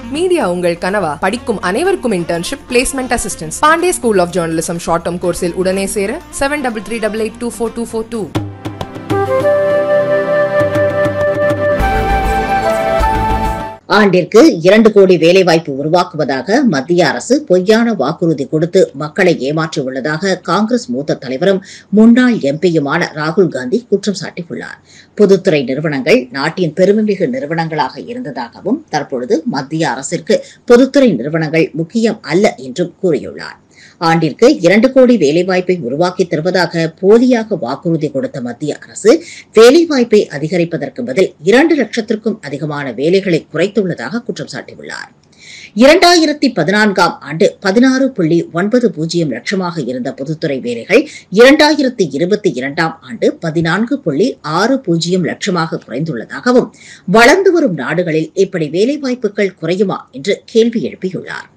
media உங்கள் கனவா படிக்கும் அனைவருக்கும் internship placement assistance Pandey school of journalism short term கோர்ஸில் உடனே சேர seven double three double eight two four two four two ஆண்டிற்கு இரண்டு கோடி வேலைவாய்ப்பு உருவாக்குவதாக மத்திய அரசு பொய்யான வாக்குறுதி கொடுத்து மக்களை ஏமாற்றியுள்ளதாக காங்கிரஸ் மூத்த தலைவரும் முன்னாள் எம்பியுமான ராகுல் காந்தி குற்றம் சாட்டியுள்ளார் பொதுத்துறை நிறுவனங்கள் நாட்டின் பெருமைமிகு நிறுவனங்களாக இருந்ததாகவும் தற்பொழுது மத்திய அரசிற்கு பொதுத்துறை நிறுவனங்கள் முக்கியம் அல்ல என்றும் கூறியுள்ளார் ஆண்டிற்கு இரண்டு கோடி வேலைவாய்ப்பை உருவாக்கித் தருவதாக போலியாக வாக்குறுதி கொடுத்த மத்திய அரசு வேலைவாய்ப்பை அதிகரிப்பதற்கு பதில் இரண்டு லட்சத்திற்கும் அதிகமான வேலைகளை குறைத்துள்ளதாக குற்றம் சாட்டியுள்ளார் இரண்டாயிரத்தி பதினான்காம் ஆண்டு பதினாறு புள்ளி ஒன்பது பூஜ்ஜியம் லட்சமாக இருந்த பொதுத்துறை வேலைகள் இரண்டாயிரத்தி இருபத்தி இரண்டாம் ஆண்டு பதினான்கு புள்ளி ஆறு பூஜ்ஜியம் லட்சமாக குறைந்துள்ளதாகவும் வளர்ந்து வரும் நாடுகளில் இப்படி வேலைவாய்ப்புகள் குறையுமா என்று கேள்வி எழுப்பியுள்ளார்